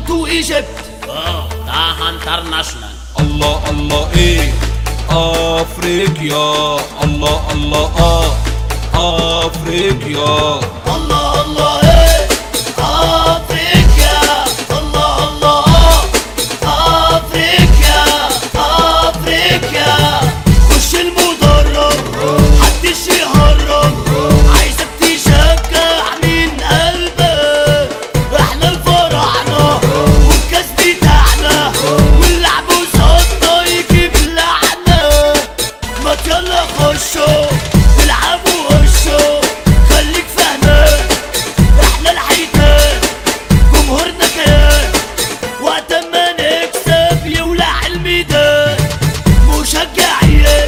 تو ايجيبت اه طه انترناشونال الله الله ايه افريقيا الله الله اه افريقيا الله الله ايه افريقيا الله الله اه افريقيا افريقيا خش المدرج محدش يهرب عايزك تشجع من قلبك احنا الفراعنه والكاس بتاعنا واللعب قصادنا يجيب لعنه ما يلا خشوا العبوا وشوا خليك فاهمان احنا الحيتان جمهورنا كيان وقت ما نكسب يولع الميدان مشجعين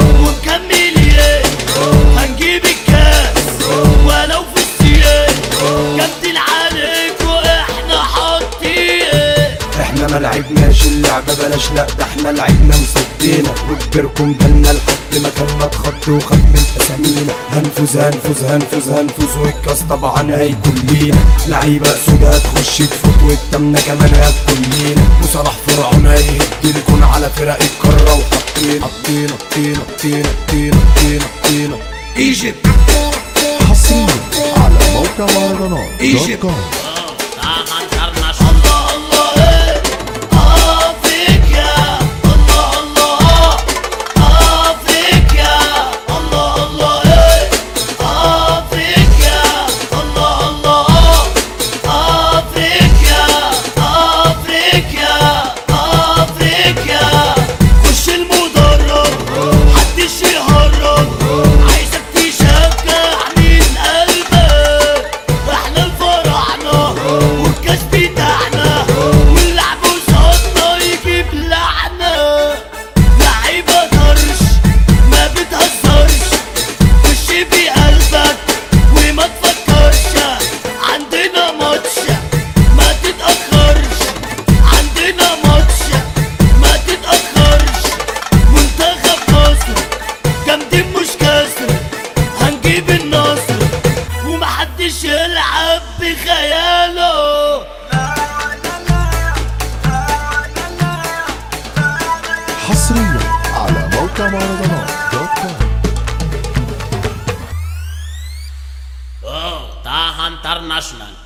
ومكملين هنجيب الكاس ولو في السيان جامدين عليك واحنا حاطين احنا ما لعبناش اللعبة بلاش لا ده احنا لعبنا وصدينا وكبركم جالنا لحد ما كان اتخط وخد من اسامينا هنفوز هنفوز هنفوز هنفوز والكاس طبعا هيكون لينا لعيبة سودا هتخش تفوت والتمنة كمان هتكون لينا وصلاح فرعون هيهد الكون على فرق القارة وحطينا حطينا حطينا حطينا حطينا حطينا حطينا ايجيبت حصريا على موقع مهرجانات دوت Egypt. كوم اه طه انترناشونال الله الله ايه افريقيا الله الله افريقيا الله الله ايه افريقيا الله الله افريقيا افريقيا افريقيا خش المدرج محدش يهرب عايزك تشجع من قلبك احنا الفراعنه والكاس بتاعنا واللعب قصادنا يجيب لعنه لعيبه طرش ما بتهزرش خش بقلبك وما تفكرش عندنا ماتش ما تتأخرش عندنا ماتش ما تتأخرش منتخب مصر جامدين مش كسر هنجيب النصر ومحدش يلعب بخياله حصريا على موقع مهرجانات دوت كوم اه طه انترناشونال